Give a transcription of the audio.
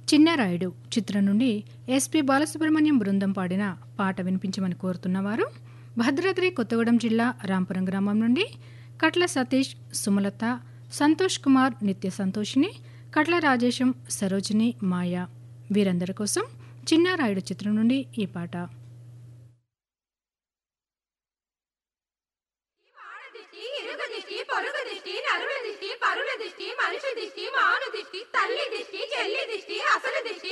చిన్నారాయుడు చిత్రం నుండి ఎస్పి బాలసుబ్రహ్మణ్యం బృందం పాడిన పాట వినిపించమని కోరుతున్నవారు భద్రాద్రి కొత్తగూడెం జిల్లా రాంపురం గ్రామం నుండి కట్ల సతీష్ సుమలత సంతోష్ కుమార్ నిత్య సంతోషిని కట్ల రాజేశం సరోజిని మాయ వీరందరి కోసం చిన్నారాయుడు చిత్రం నుండి ఈ పాట దిష్టి ఇరుగు దిష్టి పొరుగు దిష్టి నరుల దిష్టి పరుల దిష్టి మనిషి దిష్టి మాను దిష్టి తల్లి దిష్టి చెల్లి దిష్టి అసలు దిష్టి